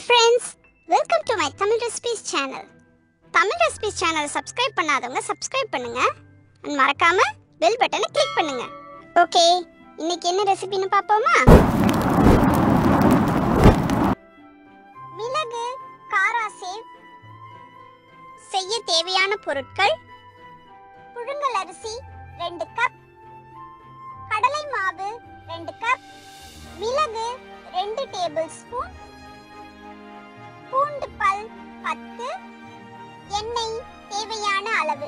friends welcome to my Tamil recipes channel Tamil recipes சேனலை subscribe பண்ணாதவங்க subscribe பண்ணுங்க அண்ட் மறக்காம பெல் பட்டனை கிளிக் பண்ணுங்க ஓகே இன்னைக்கு என்ன ரெசிபின்னு பார்ப்போமா மிளகு காராசேவ் செய்ய தேவையான பொருட்கள் புழுங்கல் அரிசி ரெண்டு கப் கடலை மாவு ரெண்டு கப் மிளகு ரெண்டு டேபிள் ஸ்பூன் பூண்டு பல் பத்து எண்ணெய் தேவையான அளவு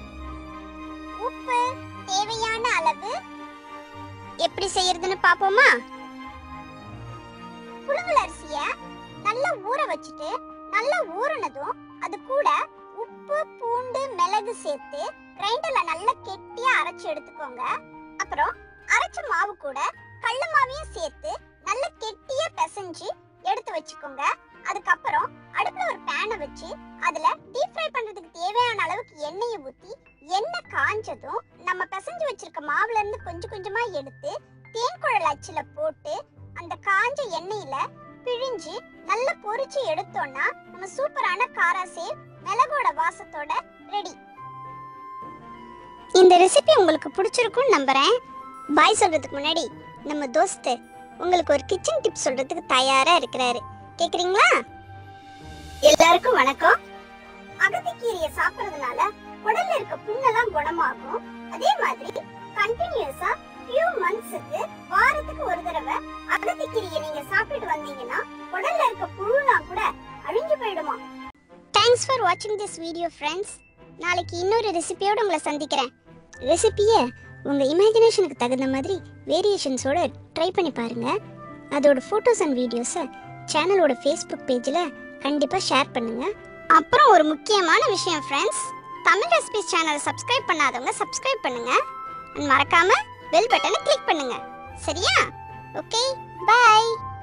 உப்பு தேவையான அளவு எப்படி செய்யறதுன்னு பாப்போமா புழுங்கல் அரிசிய நல்லா ஊற வச்சுட்டு நல்லா ஊறினதும் அது கூட உப்பு பூண்டு மிளகு சேர்த்து கிரைண்டர்ல நல்லா கெட்டியா அரைச்சு எடுத்துக்கோங்க அப்புறம் அரைச்ச மாவு கூட கடல மாவையும் சேர்த்து நல்லா கெட்டியா பிசைஞ்சு எடுத்து வச்சுக்கோங்க அதுக்கப்புறம் அடுப்புல ஒரு பேனை வச்சு அதுல டீப் ஃப்ரை பண்றதுக்கு தேவையான அளவுக்கு எண்ணெயை ஊத்தி எண்ணெய் காஞ்சதும் நம்ம பிசைஞ்சு வச்சிருக்க மாவுல இருந்து கொஞ்சம் கொஞ்சமா எடுத்து தேன் குழல் அச்சுல போட்டு அந்த காஞ்ச எண்ணெயில பிழிஞ்சு நல்லா பொரிச்சு எடுத்தோம்னா நம்ம சூப்பரான காரா சேவ் மிளகோட வாசத்தோட ரெடி இந்த ரெசிபி உங்களுக்கு பிடிச்சிருக்கும்னு நம்புறேன் பாய் சொல்றதுக்கு முன்னாடி நம்ம தோஸ்து உங்களுக்கு ஒரு கிச்சன் டிப் சொல்றதுக்கு தயாரா இருக்கிறாரு கேக்குறீங்களா எல்லாருக்கும் வணக்கம் அகத்திக்கீரையை சாப்பிடுறதுனால உடல்ல இருக்க புண்ணெல்லாம் குணமாகும் அதே மாதிரி கண்டினியூஸா ஃபியூ மந்த்ஸுக்கு வாரத்துக்கு ஒரு தடவை அகத்திக்கீரையை நீங்க சாப்பிட்டு வந்தீங்கன்னா உடல்ல இருக்க புழுனா கூட அழிஞ்சு போயிடுமா தேங்க்ஸ் ஃபார் வாட்சிங் திஸ் வீடியோ ஃப்ரெண்ட்ஸ் நாளைக்கு இன்னொரு ரெசிபியோட உங்களை சந்திக்கிறேன் ரெசிபியை உங்கள் இமேஜினேஷனுக்கு தகுந்த மாதிரி வேரியேஷன்ஸோட ட்ரை பண்ணி பாருங்க அதோட ஃபோட்டோஸ் அண்ட் வீடியோஸை சேனலோட ஃபேஸ்புக் பேஜில் கண்டிப்பாக ஷேர் பண்ணுங்க அப்புறம் ஒரு முக்கியமான விஷயம் ஃப்ரெண்ட்ஸ் தமிழ் ரெசிபிஸ் சேனலை சப்ஸ்கிரைப் பண்ணாதவங்க சப்ஸ்கிரைப் பண்ணுங்க and மறக்காம பெல் பட்டனை கிளிக் பண்ணுங்க சரியா ஓகே பை